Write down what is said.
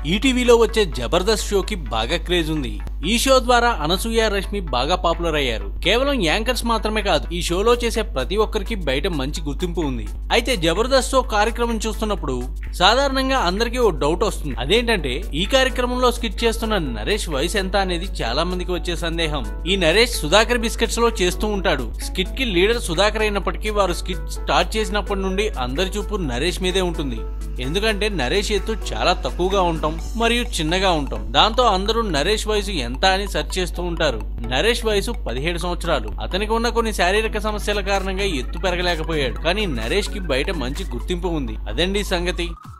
ఈటీవీలో వచ్చే జబర్దస్త్ షోకి బాగా క్రేజ్ ఉంది ఈ షో ద్వారా అనసూయ రష్మి బాగా పాపులర్ అయ్యారు కేవలం యాంకర్స్ మాత్రమే కాదు ఈ షోలో చేసే ప్రతి ఒక్కరికి బయట మంచి గుర్తింపు ఉంది అయితే జబర్దస్త్ షో కార్యక్రమం చూస్తున్నప్పుడు సాధారణంగా అందరికీ ఓ డౌట్ వస్తుంది అదేంటంటే ఈ కార్యక్రమంలో స్కిట్ చేస్తున్న నరేష్ వయసు ఎంత అనేది చాలా మందికి వచ్చే సందేహం ఈ నరేష్ సుధాకర్ బిస్కెట్స్ లో చేస్తూ ఉంటాడు స్కిట్ కి లీడర్ సుధాకర్ అయినప్పటికీ వారు స్కిట్ స్టార్ట్ చేసినప్పటి నుండి అందరి చూపు నరేష్ మీదే ఉంటుంది ఎందుకంటే నరేష్ ఎత్తు చాలా తక్కువగా ఉంటాం మరియు చిన్నగా ఉంటాం దాంతో అందరూ నరేష్ వయసు ఎంత అని సెర్చ్ చేస్తూ ఉంటారు నరేష్ వయసు పదిహేడు సంవత్సరాలు అతనికి ఉన్న కొన్ని శారీరక సమస్యల కారణంగా ఎత్తు పెరగలేకపోయాడు కానీ నరేష్ కి బయట మంచి గుర్తింపు ఉంది అదండి సంగతి